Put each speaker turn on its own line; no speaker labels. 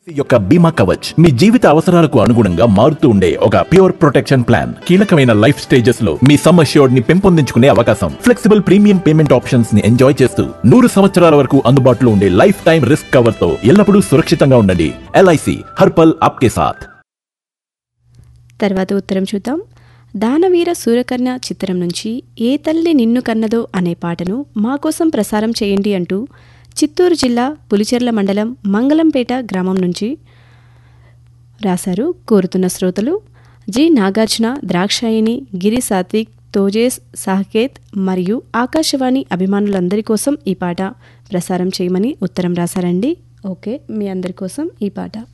యొక్క బీమా కవచ్ మీ జీవిత అవసరాలకు అనుగుణంగా మారుతూ ఉండే ఒక ప్యూర్ ప్రొటెక్షన్ ప్లాన్ కీలకమైన లైఫ్ స్టేజెస్ లో మీ సమ్ అష్యూర్డ్ ని పెంపొందించుకునే అవకాశం ఫ్లెక్సిబుల్ ప్రీమియం పేమెంట్ ఆప్షన్స్ ని ఎంజాయ్ చేస్తూ నూరు సంవత్సరాల వరకు అందుబాటులో ఉండే లైఫ్ టైం రిస్క్ కవర్ తో ఎల్లప్పుడూ సురక్షితంగా ఉండండి ఎల్ఐసి హర్పల్ ఆప్కే సాథ్
తర్వాత ఉత్తరం చూద్దాం దానవీర సూరకర్ణ చిత్రం నుంచి ఏ తల్లి నిన్ను కన్నదో అనే పాటను మా కోసం ప్రసారం చేయండి అంటూ చిత్తూరు జిల్లా పులిచెర్ల మండలం మంగళంపేట గ్రామం నుంచి రాశారు కోరుతున్న శ్రోతలు జి నాగార్జున ద్రాక్షాయిని గిరి సాత్విక్ తోజేస్ సాకేత్ మరియు ఆకాశవాణి అభిమానులందరి కోసం ఈ పాట ప్రసారం చేయమని ఉత్తరం రాశారండి ఓకే మీ అందరి కోసం ఈ పాట